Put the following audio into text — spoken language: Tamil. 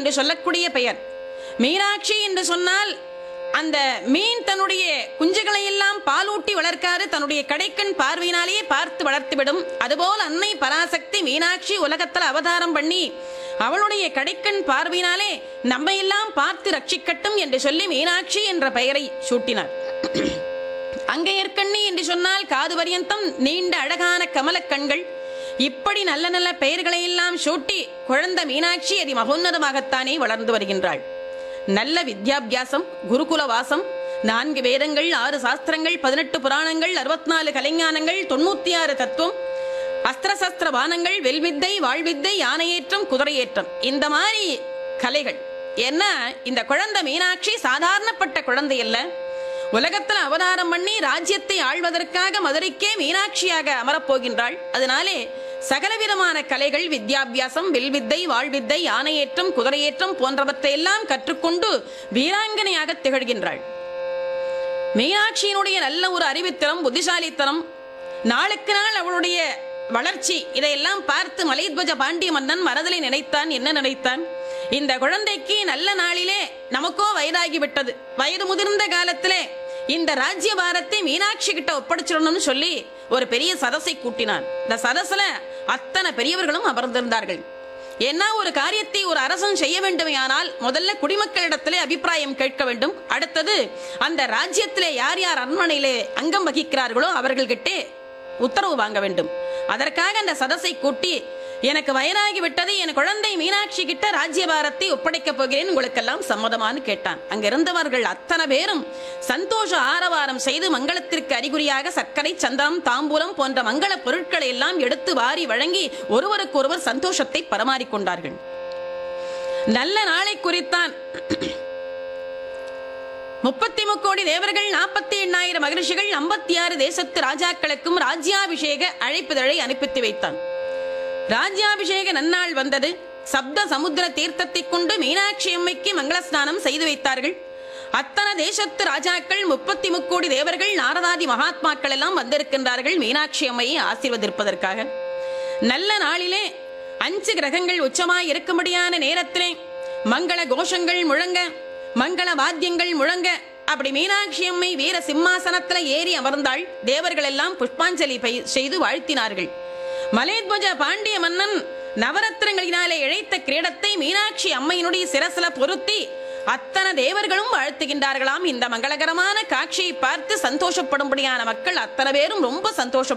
என்று சொல்லக்கூடிய பெயர் மீனாட்சி என்று சொன்னால் அந்த மீன் தன்னுடைய குஞ்சுகளை எல்லாம் பாலூட்டி வளர்க்காது தன்னுடைய கடைக்கண் பார்வையினாலேயே பார்த்து வளர்த்துவிடும் அதுபோல் அன்னை பராசக்தி மீனாட்சி உலகத்தில் அவதாரம் பண்ணி அவளுடைய கடைக்கண் பார்வையினாலே நம்மை எல்லாம் பார்த்து ரட்சிக்கட்டும் என்று சொல்லி மீனாட்சி என்ற பெயரை சூட்டினார் அங்கையர்கண்ணி என்று சொன்னால் காது பரியந்தம் நீண்ட அழகான கமலக் கண்கள் இப்படி நல்ல நல்ல பெயர்களை எல்லாம் சூட்டி குழந்தை மீனாட்சி அதி மகோன்னதமாகத்தானே வளர்ந்து வருகின்றாள் நல்ல வித்யாபியாசம் குருகுல வாசம் நான்கு வேதங்கள் ஆறு சாஸ்திரங்கள் பதினெட்டு புராணங்கள் அறுபத்தி நாலு கலைஞானங்கள் தொண்ணூத்தி ஆறு தத்துவம் அஸ்திர சஸ்திர பானங்கள் வெல்வித்தை வாழ்வித்தை யானையேற்றம் குதிரையேற்றம் இந்த மாதிரி கலைகள் ஏன்னா இந்த குழந்தை மீனாட்சி சாதாரணப்பட்ட குழந்தை அல்ல உலகத்துல அவதாரம் பண்ணி ராஜ்யத்தை ஆள்வதற்காக மதுரைக்கே மீனாட்சியாக அமரப் போகின்றாள் அதனாலே சகலவிதமான கலைகள் வித்யாபியாசம் வில்வித்தை வாழ்வித்தை யானையேற்றம் குதிரையேற்றம் போன்றவற்றை எல்லாம் கற்றுக்கொண்டு வீராங்கனையாக திகழ்கின்றாள் மீனாட்சியினுடைய நல்ல ஒரு அறிவுத்திறம் புத்திசாலித்தனம் நாளுக்கு நாள் அவளுடைய வளர்ச்சி இதையெல்லாம் பார்த்து மலைத்வஜ பாண்டிய மன்னன் மனதிலே நினைத்தான் என்ன நினைத்தான் இந்த குழந்தைக்கு நல்ல நாளிலே நமக்கோ வயதாகி விட்டது வயது முதிர்ந்த காலத்திலே இந்த ராஜ்ய பாரத்தை மீனாட்சி கிட்ட ஒப்படைச்சிடணும்னு சொல்லி ஒரு பெரிய சதசை கூட்டினான் இந்த சதசுல அத்தனை பெரியவர்களும் அமர்ந்திருந்தார்கள் என்ன ஒரு காரியத்தை ஒரு அரசன் செய்ய வேண்டுமையானால் முதல்ல குடிமக்களிடத்திலே அபிப்பிராயம் கேட்க வேண்டும் அடுத்தது அந்த ராஜ்யத்திலே யார் யார் அரண்மனையிலே அங்கம் வகிக்கிறார்களோ அவர்கள்கிட்டே உத்தரவு வாங்க வேண்டும் அதற்காக அந்த சதசை கூட்டி எனக்கு வயதாகி விட்டது என் குழந்தை மீனாட்சி கிட்ட ராஜ்யபாரத்தை ஒப்படைக்கப் போகிறேன் உங்களுக்கெல்லாம் சம்மதமான்னு கேட்டான் அங்க இருந்தவர்கள் அத்தனை பேரும் சந்தோஷ ஆரவாரம் செய்து மங்களத்திற்கு அறிகுறியாக சர்க்கரை சந்தனம் தாம்பூலம் போன்ற மங்கள பொருட்களை எல்லாம் எடுத்து வாரி வழங்கி ஒருவருக்கொருவர் சந்தோஷத்தை பரமாறிக்கொண்டார்கள் நல்ல நாளை குறித்தான் முப்பத்தி முக்கோடி தேவர்கள் நாற்பத்தி எண்ணாயிரம் மகிழ்ச்சிகள் ஐம்பத்தி ஆறு தேசத்து ராஜாக்களுக்கும் ராஜ்யாபிஷேக அழைப்புதழை அனுப்பித்து வைத்தான் ராஜ்யாபிஷேக நன்னாள் வந்தது சப்த சமுத்திர தீர்த்தத்தைக் கொண்டு மீனாட்சி அம்மைக்கு மங்கள ஸ்நானம் செய்து வைத்தார்கள் அத்தனை தேசத்து ராஜாக்கள் முப்பத்தி முக்கோடி தேவர்கள் நாரதாதி மகாத்மாக்கள் எல்லாம் வந்திருக்கின்றார்கள் மீனாட்சி அம்மையை ஆசீர்வதிப்பதற்காக நல்ல நாளிலே அஞ்சு கிரகங்கள் உச்சமாய் இருக்கும்படியான நேரத்திலே மங்கள கோஷங்கள் முழங்க மங்கள வாத்தியங்கள் முழங்க அப்படி மீனாட்சி அம்மை வீர சிம்மாசனத்துல ஏறி அமர்ந்தாள் தேவர்கள் எல்லாம் புஷ்பாஞ்சலி பை- செய்து வாழ்த்தினார்கள் மலேத்வஜ பாண்டிய மன்னன் நவரத்னங்களினாலே இழைத்த கிரீடத்தை மீனாட்சி அம்மையினுடைய சிரசில பொருத்தி அத்தனை தேவர்களும் வாழ்த்துகின்றார்களாம் இந்த மங்களகரமான காட்சியை பார்த்து சந்தோஷப்படும்படியான மக்கள் அத்தனை பேரும் ரொம்ப சந்தோஷம்